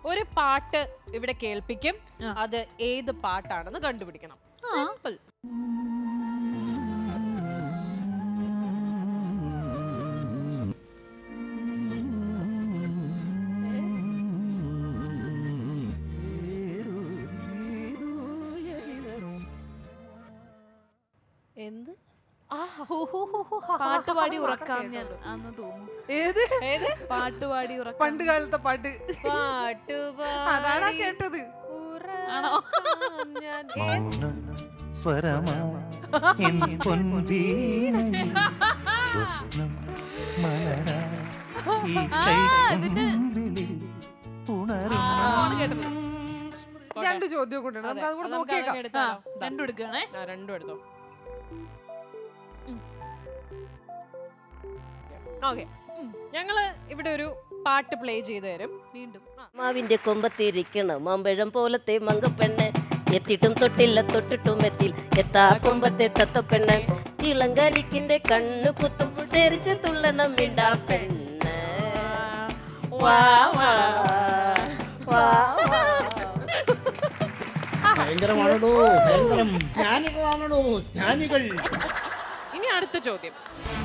ഒരു പാട്ട് ഇവിടെ കേൾപ്പിക്കും അത് ഏത് പാട്ടാണെന്ന് കണ്ടുപിടിക്കണം സിമ്പിൾ എന്ത് പാട്ടുപാടി ഉറക്കാം ഞാൻ ആന്ന് തോന്നുന്നു ഏത് ഏത് പാട്ടുപാടി ഉറക്കാം പണ്ട് കാലത്തെ പാട്ട് പാട്ട് അതാണാ പാടി കേട്ടത് ആണോ? ഉറക്കാം ഞാൻ ഏ- സ്വരമാ എൻ പൊൻവീണയിൽ സ്വപ്നം മലരാ ഈ കൈക്കുമ്പിളിൽ ഉണരും ആണ് കേട്ടത് രണ്ട് ചോദ്യം കൊണ്ടുണ്ട് അതെ, നമുക്ക് അതുകൂടെ അത് നമുക്ക് നോക്കിയേക്കാം അതങ്ങ് ആ എടുത്താലോ? ദാ. രണ്ടും എടുക്കുകയാണേ ആ, രണ്ടും എടുത്തോ ഓക്കെ ഞങ്ങള് ഇവിടെ ഒരു പാട്ട് പ്ലേ ചെയ്തു തരും വീണ്ടും മാവിന്റെ കൊമ്പത്തിരിക്കണം മാമ്പഴം പോലത്തെ മങ്കപ്പെണ്ണ് എത്തിയിട്ടും തൊട്ടില്ല തൊട്ടിട്ടും എത്തിൽ എത്താ കൊമ്പത്തെ തത്തപ്പെണ്ണ് ഇളങ്കരിക്കിന്റെ കണ്ണു കുത്തും തെരിച്ചു തുള്ളണം മിണ്ടാ പെണ്ണ് വാ വാ വാ വാ ഭയങ്കരമാണോ ഭയങ്കരം ജ്ഞാനികളാണോ ജ്ഞാനികൾ ഇനി അടുത്ത ചോദ്യം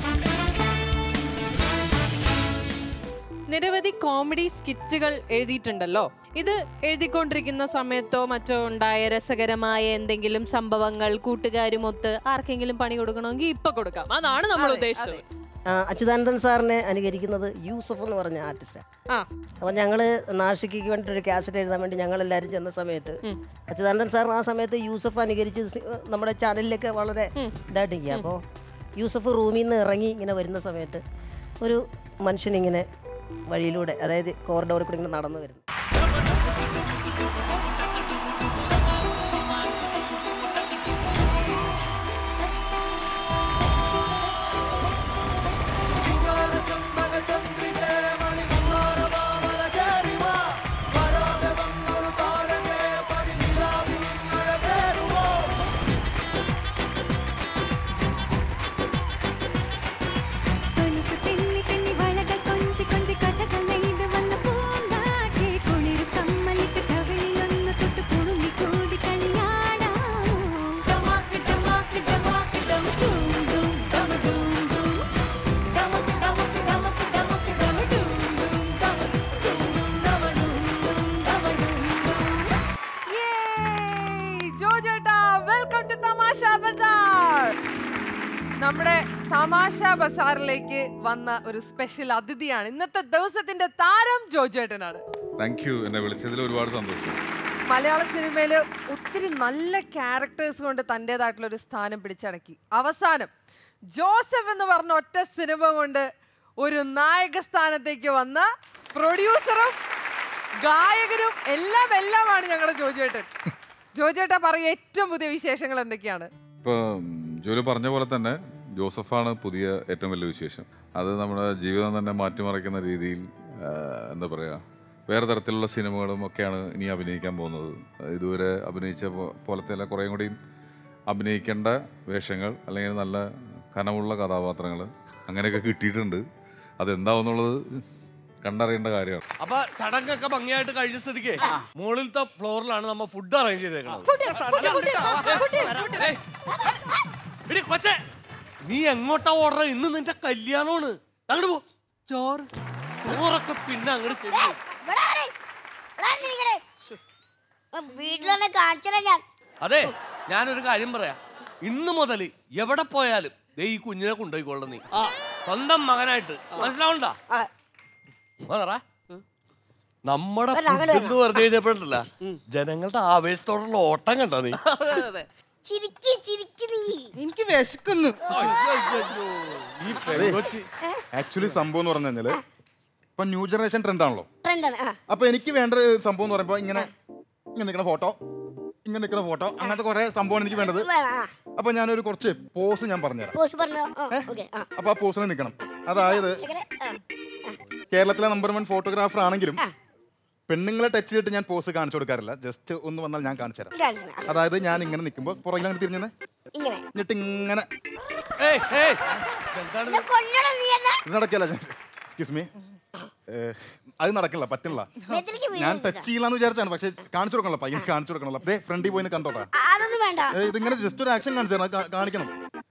നിരവധി കോമഡി സ്കിറ്റുകൾ എഴുതിയിട്ടുണ്ടല്ലോ ഇത് എഴുതിക്കൊണ്ടിരിക്കുന്ന സമയത്തോ മറ്റോ ഉണ്ടായ രസകരമായ എന്തെങ്കിലും സംഭവങ്ങൾ കൂട്ടുകാരുമൊത്ത് ആർക്കെങ്കിലും പണി കൊടുക്കണമെങ്കിൽ ഇപ്പൊ കൊടുക്കാം അതാണ് നമ്മൾ അതെ, ഉദ്ദേശിച്ചത് ആ, അച്യുതാനന്ദൻ സാറിനെ അനുകരിക്കുന്നത് യൂസഫ് എന്ന് പറഞ്ഞ ആർട്ടിസ്റ്റാണ് ആ അപ്പോൾ ഞങ്ങൾ നാഷിക്ക് വേണ്ടിയിട്ട് ഒരു കാസറ്റ് എഴുതാൻ വേണ്ടി ഞങ്ങൾ എല്ലാവരും ചെന്ന സമയത്ത് അച്യുതാനന്ദൻ സാർ ആ സമയത്ത് യൂസഫ് അനുകരിച്ച് സി- നമ്മുടെ ചാനലിലൊക്കെ വളരെ ഇതായിട്ടിരിക്കുക അപ്പോൾ യൂസഫ് റൂമിൽ നിന്ന് ഇറങ്ങി ഇങ്ങനെ വരുന്ന സമയത്ത് ഒരു മനുഷ്യനിങ്ങനെ വഴിയിലൂടെ അതായത് കോറിഡോറിൽ കൂടി ഇങ്ങനെ നടന്നു വരുന്നു കൊലുസു തെന്നി തെന്നി വളകൾ കൊഞ്ചി കൊഞ്ചി കഥകൾ നെയ്ത് വന്ന പൂങ്കാറ്റെ കുളിരു കമ്മലിട്ട് കവിളിലൊന്ന് തൊട്ട് കുളുങ്ങി കൂടി കളിയാടാം ഡമാക്ക് ഡമാക്ക് ഡമാക്ക് ഡം ഡൂം ഡൂം ഡം ഡൂം ഡൂം ഡമക്ക് ഡമക്ക് ഡമക്ക് ഡമക്ക് ഡം ഡൂം ഡൂം ഡമ ഡൂം ഡൂം ഡമ ഡൂം ഡൂം ഡമ ഡൂം ഡൂം Yay! ജോ ചേട്ടാ വെൽക്കം ടു തമാശ ബസാർ നമ്മുടെ തമാശ ബസാറിലേക്ക് വന്ന ഒരു സ്പെഷ്യൽ അതിഥിയാണ് ഇന്നത്തെ ദിവസത്തിന്റെ താരം ജോ ചേട്ടനാണ് താങ്ക് യു എന്നെ വിളിച്ചതിൽ ഒരുപാട് സന്തോഷം മലയാള സിനിമയിൽ ഒത്തിരി നല്ല ക്യാരക്ടേഴ്സ് കൊണ്ട് തൻ്റെതായിട്ടുള്ള ഒരു സ്ഥാനം പിടിച്ചടക്കി അവസാനം ജോസഫ് എന്ന് പറഞ്ഞ ഒറ്റ സിനിമ കൊണ്ട് ഒരു നായക സ്ഥാനത്തേക്ക് വന്ന പ്രൊഡ്യൂസറും ഗായകനും എല്ലാം എല്ലാമാണ് ഞങ്ങളുടെ ജോജേട്ടൻ ജോജേട്ടാ പറയും ഏറ്റവും പുതിയ വിശേഷങ്ങൾ എന്തൊക്കെയാണ് ഇപ്പോൾ ജോലി പറഞ്ഞ പോലെ തന്നെ ജോസഫാണ് പുതിയ ഏറ്റവും വലിയ വിശേഷം അത് നമ്മുടെ ജീവിതം തന്നെ മാറ്റിമറിക്കുന്ന രീതിയിൽ ആ, എന്താ പറയുക വേറെ തരത്തിലുള്ള സിനിമകളും ഒക്കെയാണ് ഇനി അഭിനയിക്കാൻ പോകുന്നത് ഇതുവരെ അഭിനയിച്ച പോ- പോലത്തെ അല്ല കുറേയും കൂടിയും അഭിനയിക്കേണ്ട വേഷങ്ങൾ അല്ലെങ്കിൽ നല്ല കനമുള്ള കഥാപാത്രങ്ങൾ അങ്ങനെയൊക്കെ കിട്ടിയിട്ടുണ്ട് അതെന്താവുന്നുള്ളത് കണ്ടറിയേണ്ട കാര്യമാണ് അപ്പൊ ചടങ്ങൊക്കെ ഭംഗിയായിട്ട് കഴിഞ്ഞ സ്ഥിതിക്ക് മുകളിലത്തെ ഫ്ലോറിലാണ് നമ്മ ഫുഡ് അറേഞ്ച് ചെയ്തേക്കുന്നത് ഏയ്, എടി കൊച്ചേ നീ എങ്ങോട്ടാ ഓർഡർ ഇന്ന് നിന്റെ കല്യാണമാണ് അങ്ങോട്ട് പോ ചോറ് ചോറൊക്കെ പിന്നെ അങ്ങോട്ട് ചെല്ലും വീട്ടിലൊന്ന് കാണിച്ചാ ഞാൻ അതെ ഞാനൊരു കാര്യം പറയാം ഇന്ന് മുതൽ എവിടെ പോയാലും ദേ ഈ കുഞ്ഞിനെ കൊണ്ടുപോയിക്കൊള്ളും നീ സ്വന്തം മകനായിട്ട് മനസ്സിലാവണ്ട പറ നമ്മുടെ food എന്ന് പറഞ്ഞു കഴിഞ്ഞപ്പോഴല്ല ജനങ്ങളുടെ ആവേശത്തോടുള്ള ഓട്ടം കണ്ടോ നീ ചിരിക്കി ചിരിക്കി നീ എനിക്ക് വിശക്കുന്നു ഈ പെൺകൊച്ചി ആക്ച്വലി സംഭവം എന്ന് പറഞ്ഞു കഴിഞ്ഞാല് ഇപ്പൊ ന്യൂ ജനറേഷൻ ട്രെൻഡ് ആണല്ലോ ട്രെൻഡാണ് ആ അപ്പൊ എനിക്ക് വേണ്ട ഒരു സംഭവം എന്ന് പറയുമ്പോ ഇങ്ങനെ ഇങ്ങനെ നിൽക്കുന്ന ഫോട്ടോ ഇങ്ങനെ നിൽക്കുന്ന ഫോട്ടോ അങ്ങനത്തെ കുറെ സംഭവമാണ് എനിക്ക് വേണ്ടത് വേണം ആ അപ്പൊ ഞാനൊരു കുറച്ച് പോസ് ഞാൻ പറഞ്ഞുതരാം പോസ് പറഞ്ഞോ ഓക്കെ ആ അപ്പൊ ആ പോസിൽ നിൽക്കണം അതായത് ചെക്കനെ ആ കേരളത്തിലെ നമ്പർ വൺ ഫോട്ടോഗ്രാഫർ ആണെങ്കിലും പെണ്ണുങ്ങളെ ടച്ച് ചെയ്തിട്ട് ഞാൻ പോസ് കാണിച്ചു കൊടുക്കാറില്ല ജസ്റ്റ് ഒന്ന് വന്നാൽ ഞാൻ കാണിച്ചു തരാം കാണിച്ചു തരാം. അതായത് ഞാൻ ഇങ്ങനെ നിൽക്കുമ്പോൾ പുറകിൽ അങ്ങനെ തിരിഞ്ഞേ ഇങ്ങനെ എന്നിട്ട് ഇങ്ങനെ ഏയ് ഏയ് എന്താണ് എന്നെ കൊല്ലണം നീ എന്നെ ഇത് നടക്കില്ല എക്സ്ക്യൂസ് മീ അത് നടക്കില്ല പറ്റില്ല ഞാൻ ടച്ച് ചെയ്യില്ലാന്ന് വിചാരിച്ചാണ് പക്ഷെ കാണിച്ചു കൊടുക്കണല്ലോ പയ്യൻ കാണിച്ചു കൊടുക്കണല്ലോ ദേ ഫ്രണ്ടിൽ പോയി കണ്ടോട്ടാ അതൊന്നും വേണ്ട ഏ, ഇതിങ്ങനെ ജസ്റ്റ് ഒരു ആക്ഷൻ കാണിച്ചു തരണം. കാ- കാണിക്കണം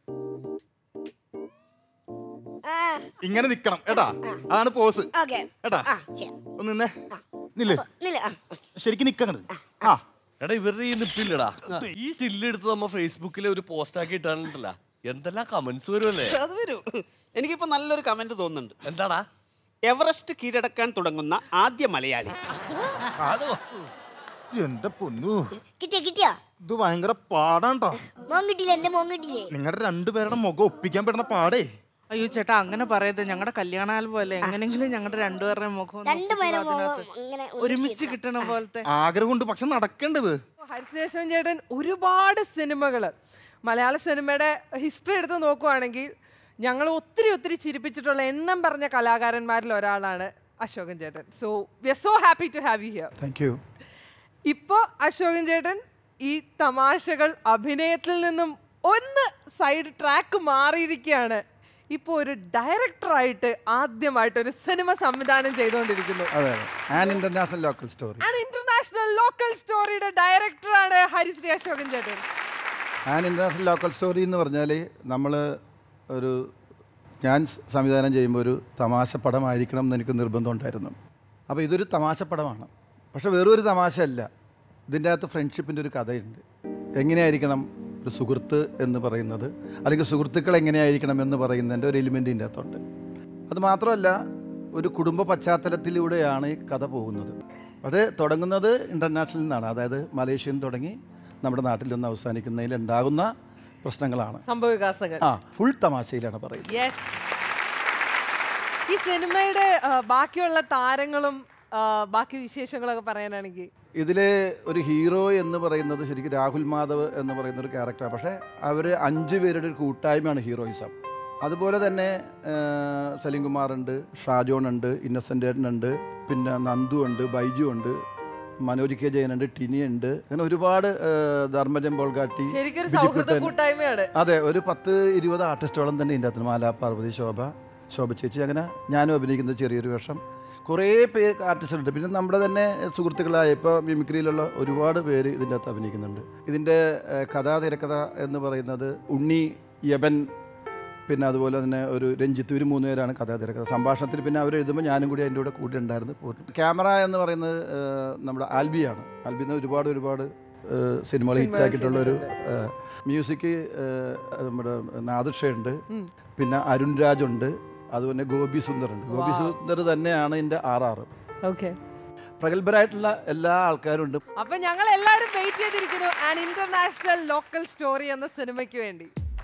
ആ, ഇങ്ങനെ നിക്കണം ഏട്ടാ അതാണ് പോസ് ഓക്കേ ഏട്ടാ ആ ചെയ്യാം ഒന്ന് നിന്നേ നില്ല് നില്ല ആ. ശരിക്കും നിക്കങ്ങട് ആ എടാ ഇവരുടെ ഈ നിപ്പില്ലടാ ഈ സ്റ്റില്ല് എടുത്ത് നമ്മ ഫേസ്ബുക്കിൽ ഒരു പോസ്റ്റ് ആക്കി ഇട്ടാണിട്ടല്ല എന്തെല്ലാം കമന്റ്സ് വരുമല്ലേ അത് വരും എനിക്കിപ്പോ നല്ലൊരു കമന്റ് തോന്നുന്നുണ്ട് എന്താടാ എവറസ്റ്റ് കീഴടക്കാൻ തുടങ്ങുന്ന ആദ്യ മലയാളി അതോ എന്റെ പൊന്നു കിട്ടിയോ കിട്ടിയോ ഇത് ഭയങ്കര പാടാണ്ടോ മോൻ കിട്ടിയില്ലേ എന്റെ മോൻ കിട്ടിയില്ലേ നിങ്ങളുടെ രണ്ടുപേരുടെ മുഖം ഒപ്പിക്കാൻ പറ്റുന്ന പാടേ അയ്യോ ചേട്ടാ അങ്ങനെ പറയരുത് ഞങ്ങളുടെ കല്യാണ ആൽബം അല്ലേ എങ്ങനെങ്കിലും ഞങ്ങളുടെ രണ്ടുപേരുടെയും മുഖം ഒന്ന് രണ്ടു ഒപ്പിച്ച് പേരും അതിനകത്ത് ഇങ്ങനെ ഒരുമിച്ച് കിട്ടണ പോലത്തെ ആഗ്രഹമുണ്ട് പക്ഷെ നടക്കേണ്ടത് ഹരിശ്രേഷ്ഠൻ ചേട്ടൻ ഒരുപാട് സിനിമകൾ മലയാള സിനിമയുടെ ഹിസ്റ്ററി എടുത്ത് നോക്കുവാണെങ്കിൽ ഞങ്ങൾ ഒത്തിരി ഒത്തിരി ചിരിപ്പിച്ചിട്ടുള്ള എണ്ണം പറഞ്ഞ കലാകാരന്മാരിൽ ഒരാളാണ് അശോകൻ ചേട്ടൻ so we are so happy to have you here thank you ഇപ്പോൾ അശോകൻ ചേട്ടൻ ഈ തമാശകൾ അഭിനയത്തിൽ നിന്നും ഒന്ന് സൈഡ് ട്രാക്ക് മാറിയിരിക്കുകയാണ് ഇപ്പോൾ ഒരു ഡയറക്ടറായിട്ട് ആദ്യമായിട്ട് ഒരു സിനിമ സംവിധാനം ചെയ്തുകൊണ്ടിരിക്കുന്നു അതെ അതെ an international local story and international local സ്റ്റോറിയുടെ ഡയറക്ടറാണ് ഹരിശ്രീ അശോകൻ ചേട്ടൻ ആൻ ഇന്റർനാഷണൽ ലോക്കൽ സ്റ്റോറി എന്ന് പറഞ്ഞാൽ നമ്മൾ ഒരു ഞാൻ സ് സംവിധാനം ചെയ്യുമ്പോൾ ഒരു തമാശ പടമായിരിക്കണം എന്ന് എനിക്ക് നിർബന്ധം ഉണ്ടായിരുന്നു അപ്പോൾ ഇതൊരു തമാശ പടമാണ് പക്ഷെ വെറും ഒരു തമാശയല്ല ഇതിൻ്റെ അകത്ത് ഫ്രണ്ട്ഷിപ്പിൻ്റെ ഒരു കഥയുണ്ട് എങ്ങനെയായിരിക്കണം ഒരു സുഹൃത്ത് എന്ന് പറയുന്നത് അല്ലെങ്കിൽ സുഹൃത്തുക്കൾ എങ്ങനെയായിരിക്കണം എന്ന് പറയുന്നതിൻ്റെ ഒരു എലിമെൻ്റ് ഇതിൻ്റെ അകത്തുണ്ട് അത് മാത്രമല്ല ഒരു കുടുംബ പശ്ചാത്തലത്തിലൂടെയാണ് ഈ കഥ പോകുന്നത് അത് തുടങ്ങുന്നത് ഇൻ്റർനാഷണലിൽ നിന്നാണ് അതായത് മലേഷ്യയിൽ നിന്ന് തുടങ്ങി നമ്മുടെ നാട്ടിൽ നിന്ന് അവസാനിക്കുന്നതിൽ ഉണ്ടാകുന്ന പ്രശ്നങ്ങളാണ് സംഭവവികാസങ്ങൾ ആ ഫുൾ തമാശയിലാണ് പറയുന്നത് യെസ് ഈ സിനിമയുടെ ആ, ബാക്കിയുള്ള താരങ്ങളും ആ, ബാക്കി വിശേഷങ്ങളൊക്കെ പറയാനാണെങ്കിൽ ഇതിൽ ഒരു ഹീറോ എന്ന് പറയുന്നത് ശരിക്കും രാഹുൽ മാധവ് എന്ന് പറയുന്ന ഒരു ക്യാരക്ടറാണ് പക്ഷേ അവർ അഞ്ച് പേരുടെ ഒരു കൂട്ടായ്മയാണ് ഹീറോയിസം അതുപോലെ തന്നെ ആ, സലീം കുമാറുണ്ട് ഷാജോൺ ഉണ്ട് ഇന്നസെൻ്റ് ഉണ്ട് പിന്നെ നന്ദു ഉണ്ട് ബൈജു ഉണ്ട് മനോജ് കെ ജയനുണ്ട് ടിനി ഉണ്ട് അങ്ങനെ ഒരുപാട് ആ, ധർമ്മജൻ ബോൾഗാട്ടി ശരിക്കും ഒരു സൗഹൃദ ബിജുക്കുട്ടൻ. കൂട്ടായ്മയാണ് അതെ ഒരു പത്ത് ഇരുപത് ആർട്ടിസ്റ്റോളം തന്നെ ഇതിൻ്റെ അകത്ത് മാല പാർവതി ശോഭ ശോഭ ചേച്ചി അങ്ങനെ ഞാനും അഭിനയിക്കുന്ന ചെറിയൊരു വേഷം കുറേ പേര് ആർട്ടിസ്റ്റുണ്ട് പിന്നെ നമ്മുടെ തന്നെ സുഹൃത്തുക്കളായ ഇപ്പോൾ മിമിക്രിയിലുള്ള ഒരുപാട് പേര് ഇതിൻ്റെ അകത്ത് അഭിനയിക്കുന്നുണ്ട് ഇതിൻ്റെ ഏഹ്, കഥാ തിരക്കഥ എന്ന് പറയുന്നത് ഉണ്ണി യബൻ പിന്നെ അതുപോലെ തന്നെ ഒരു രഞ്ജിത്ത് ഇവർ മൂന്ന് പേരാണ് കഥാ തിരക്കഥ സംഭാഷണത്തിൽ പിന്നെ അവർ എഴുതുമ്പോൾ ഞാനും കൂടി അതിൻ്റെ കൂടെ കൂടെ ഉണ്ടായിരുന്നു പോയിട്ട് ക്യാമറ എന്ന് പറയുന്നത് ഏഹ്, നമ്മുടെ ആൽബിയാണ് ആൽബി എന്ന് ഒരുപാട് ഒരുപാട് ഏഹ്, സിനിമകൾ ഹിറ്റാക്കിയിട്ടുള്ള ഒരു ഏഹ്, മ്യൂസിക് ഏഹ്, നമ്മുടെ നാദുഷയുണ്ട് പിന്നെ അരുൺ രാജ് ഉണ്ട് അതുപോലെ ഗോപി സുന്ദർ ഉണ്ട് ഗോപി സുന്ദർ തന്നെയാണ് ഇതിൻ്റെ ആർ ആർ ഓക്കെ പ്രഗത്ഭരായിട്ടുള്ള എല്ലാ ആൾക്കാരും ഉണ്ട് അപ്പൊ ഞങ്ങൾ എല്ലാവരും വെയിറ്റ് ചെയ്തിരിക്കുന്നു ആൻ ഇന്റർനാഷണൽ ലോക്കൽ സ്റ്റോറി എന്ന സിനിമയ്ക്ക് വേണ്ടി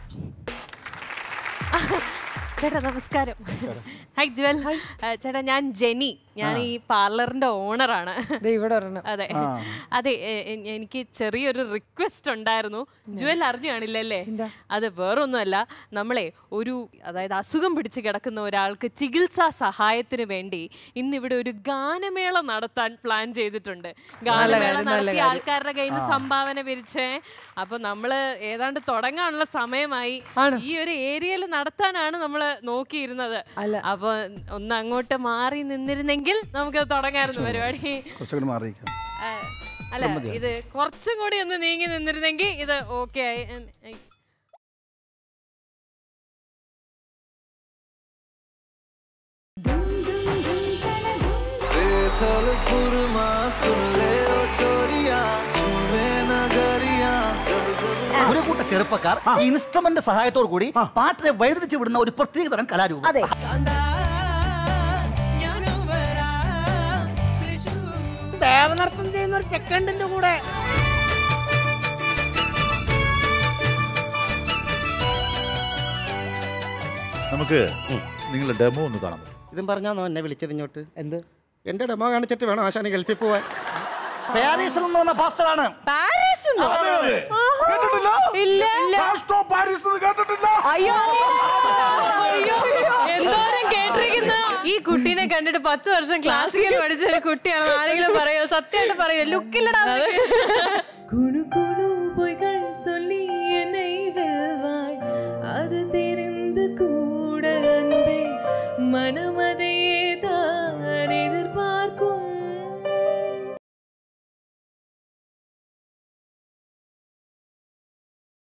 ചേട്ടാ നമസ്കാരം ഹായ് ജുവൽ ആ, ചേട്ടാ ഞാൻ ജെനി ഞാൻ ഈ പാർലറിന്റെ ഓണറാണ് ഇവിടെ ഒരെണ്ണം അതെ അതെ എ- എ- എനിക്ക് ചെറിയൊരു റിക്വസ്റ്റ് ഉണ്ടായിരുന്നു ജുവൽ അറിഞ്ഞു കാണില്ലല്ലേ അത് വേറൊന്നുമല്ല നമ്മളെ ഒരു അതായത് അസുഖം പിടിച്ച് കിടക്കുന്ന ഒരാൾക്ക് ചികിത്സാ സഹായത്തിന് വേണ്ടി ഇന്നിവിടെ ഒരു ഗാനമേള നടത്താൻ പ്ലാൻ ചെയ്തിട്ടുണ്ട് ഗാനമേള കാര്യം, നല്ല നടത്തി കാര്യം. ആൾക്കാരുടെ കയ്യിൽ നിന്ന് സംഭാവന പിരിച്ചേ അപ്പൊ നമ്മള് ഏതാണ്ട് തുടങ്ങാനുള്ള സമയമായി ഈ ഒരു ഏരിയയിൽ നടത്താനാണ് നമ്മൾ നോക്കിയിരുന്നത് അപ്പൊ ഒന്ന് അങ്ങോട്ട് മാറി നിന്നിരുന്നെങ്കിൽ നമുക്ക് തുടങ്ങായിരുന്നു പരിപാടി കുറച്ചുകൂടി മാറിയിരിക്കാം ആ, അല്ല ഇത് കുറച്ചും കൂടി ഒന്ന് നീങ്ങി നിന്നിരുന്നെങ്കിൽ ഇത് ഓക്കെ ആയി ഉം, ഉം. ഒരു കൂട്ട ചെറുപ്പക്കാർ ഈ ഇൻസ്ട്രുമെന്റ് സഹായത്തോടു കൂടി പാട്ടിനെ വഴിതിരിച്ചു വിടുന്ന ഒരു പ്രത്യേക തരം കലാരൂപം അതെ ദേവനർത്തം ചെയ്യുന്ന ഒരു ചെക്കണ്ടിന്റെ കൂടെ നമുക്ക് നിങ്ങളുടെ ഡെമോ ഒന്ന് കാണാം ഇതും പറഞ്ഞാന്നോ എന്നെ വിളിച്ചത് ഇങ്ങോട്ട് എന്ത് എന്റെ ഡെമോ കാണിച്ചിട്ട് വേണം ആശാനെ ഗൾഫിൽ പോവാൻ പാരീസിൽ നിന്ന് വന്ന പാസ്റ്ററാണ് പാരീസിന്നോ? ആഹാ. ഇല്ല അയ്യോ അയ്യോ എന്തോരം കേട്ടിരിക്കുന്ന ഈ കുട്ടീനെ കണ്ടിട്ട് പത്ത് വർഷം ക്ലാസിക്കൽ പഠിച്ച ഒരു കുട്ടിയാണ് ആരെങ്കിലും പറയോ സത്യമായിട്ട് പറയോ ലുക്കില്ലടാ കുണു കുണു പോയി